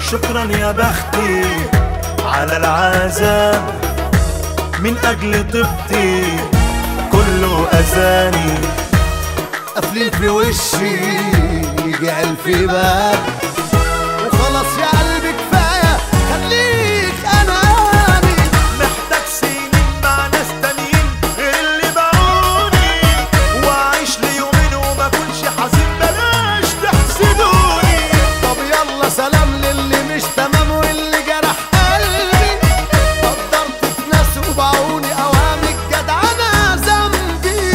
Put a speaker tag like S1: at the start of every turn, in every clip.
S1: شكرا يا بختي على العذاب من أجل طيبتي كله أذاني
S2: قافلين في وشي يجي في باب وخلاص يا قلبي كفايه خليك اناني
S1: محتاج سنين مع ناس تانيين غير اللي باعوني وأعيش ليومين وما أكونش حزين بلاش تحسدوني
S2: طب يلا سلام للي مش تمام واللي جرح قلبي قدرت في ناس وباعوني اوهامك جدعنه ذنبي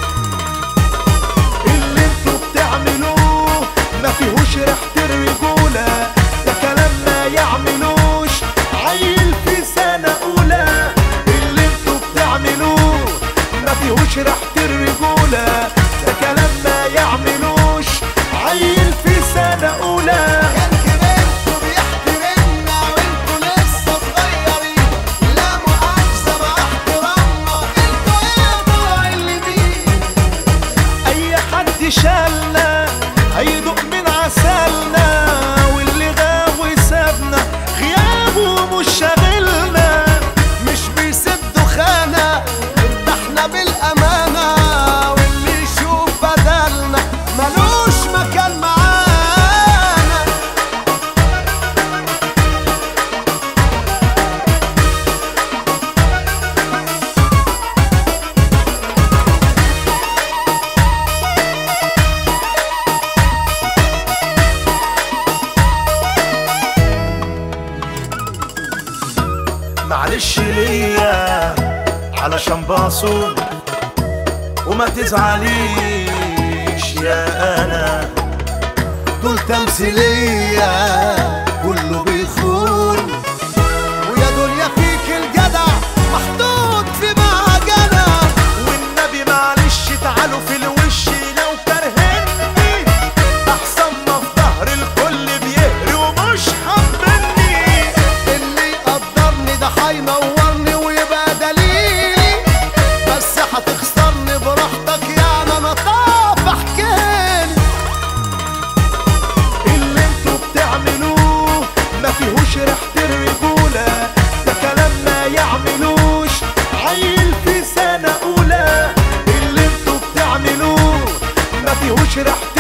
S1: اللي انتوا بتعملوه ما فيهوش ريحة الرجولة ده كلام ما يعملوش عيل في سنة أولى اللي انتوا بتعملوه ما فيهوش ريحة الرجولة ده كلام ما يعملوش عيل في سنة أولى
S2: كان كبرتوا بيحترمنا وانتوا لسه صغيرين لا مؤاخذه مع احترامنا انتوا ايه معلمين
S1: أي حد شالنا هيدوق من عسلنا واللي غاب وسابنا غيابه مش شاغلنا
S2: مش بيسدوا خانة ارتحنا بالأمانة واللي يشوف بدلنا ملوش مكان معانا
S1: معلش ليا علشان باصل وما تزعليش يا انا
S2: دول تمثيلية كله بيخون ويا دنيا فيك الجدع محطوط في معجنة
S1: والنبي معلش تعالوا في الوش لو كرهني احسن ما في ظهر الكل بيهري ومش حبني
S2: اللي يقدرني ده هينورني ويبقى دليلي بس هتخسرني براحتك يعني انا طاف احكيلي
S1: اللي انتوا بتعملوه ما فيهوش ريحة الرجولة ده كلام ما يعملوش عيل في سنة أولى اللي انتوا بتعملوه ما فيهوش ريحة